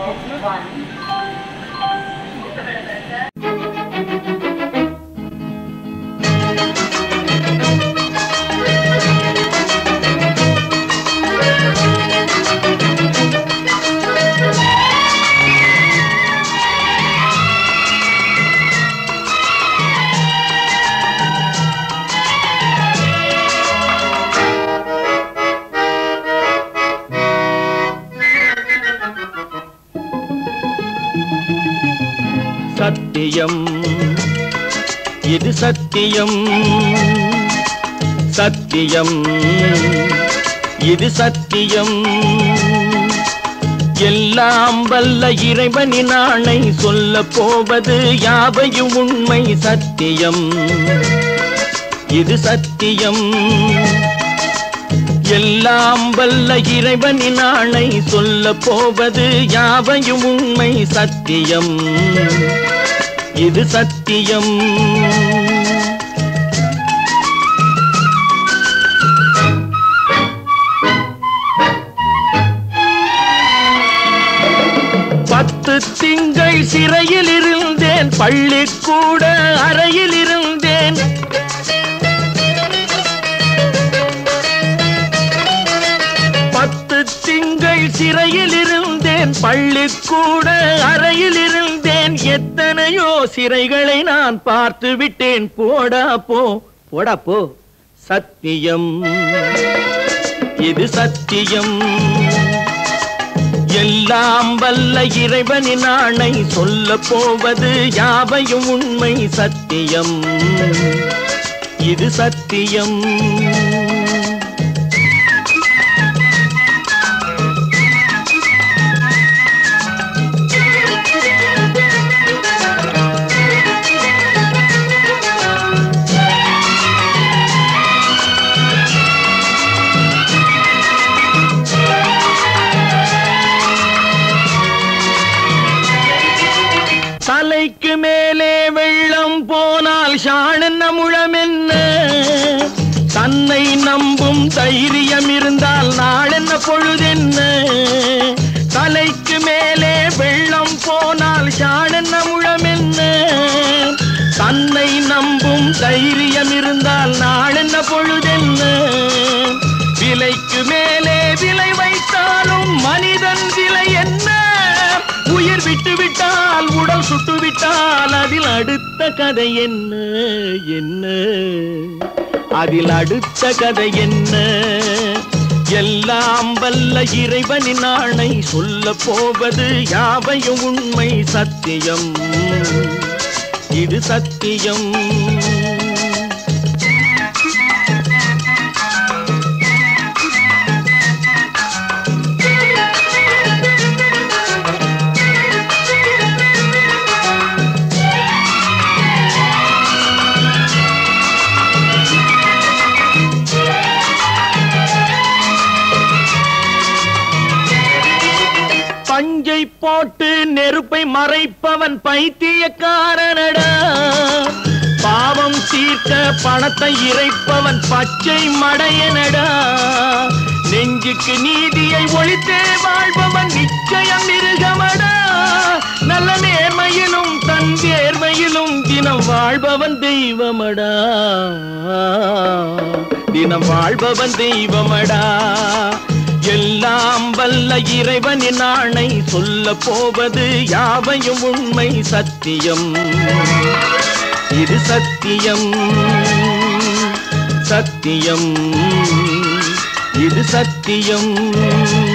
சத்தியம் இது சத்தியம் சத்தியம் இது சத்தியம் எல்லாம் வல்ல இறைவனின் ஆணை சொல்ல போவது யாவையும் உண்மை சத்தியம் இது சத்தியம் எல்லாம் வல்ல இறைவனின் ஆணை சொல்ல போவது யாவையும் உண்மை சத்தியம் இது சத்தியம் பத்து திங்கள் சிறையில் இருந்தேன் பள்ளிக்கூட அறையில் இருந்தேன் பத்து திங்கள் சிறையில் இருந்தேன் பள்ளிக்கூட அறையில் இருந்தேன் எத்தனையோ சிறைகளை நான் பார்த்து விட்டேன் போடா போ போடா போ சத்தியம் இது சத்தியம் எல்லாம் வல்ல இறைவனின் ஆணை சொல்ல போவது யாவையும் உண்மை சத்தியம் இது சத்தியம் தலைக்கு மேலே வெள்ளம் போனால் ஷாணென்ன முழம் என்ன தன்னை நம்பும் தைரியம் இருந்தால் நாளென்ன பொழுதென்ன தலைக்கு மேலே வெள்ளம் போனால் ஷாணென்ன முழம் என்ன தன்னை நம்பும் தைரியம் இருந்தால் நாளென்ன பொழுதென்ன விலைக்கு மேலே விலை வைத்தாலும் மனிதன் விலை என்ன உயிர் விட்டு விட்டால் உடல் சுட்டு விட்டால் அதில் அடுத்த கதை என்ன என்ன அதில் அடுத்த கதை என்ன எல்லாம் வல்ல இறைவனின் ஆணை சொல்ல போவது யாவையும் உண்மை சத்தியம் இது சத்தியம் பஞ்சை போட்டு நெருப்பை மறைப்பவன் பைத்தியக்காரனடா பாவம் தீர்க்க பணத்தை இறைப்பவன் பச்சை மடையனடா நெஞ்சுக்கு நீதியை ஒழித்தே வாழ்பவன் நிச்சயம் மிருகமடா நல்ல நேர்மையிலும் தன் தேர்மையிலும் தினம் வாழ்பவன் தெய்வமடா தினம் வாழ்பவன் தெய்வமடா எல்லாம் வல்ல இறைவனின் ஆணை சொல்ல போவது யாவையும் உண்மை சத்தியம் இது சத்தியம் சத்தியம் இது சத்தியம்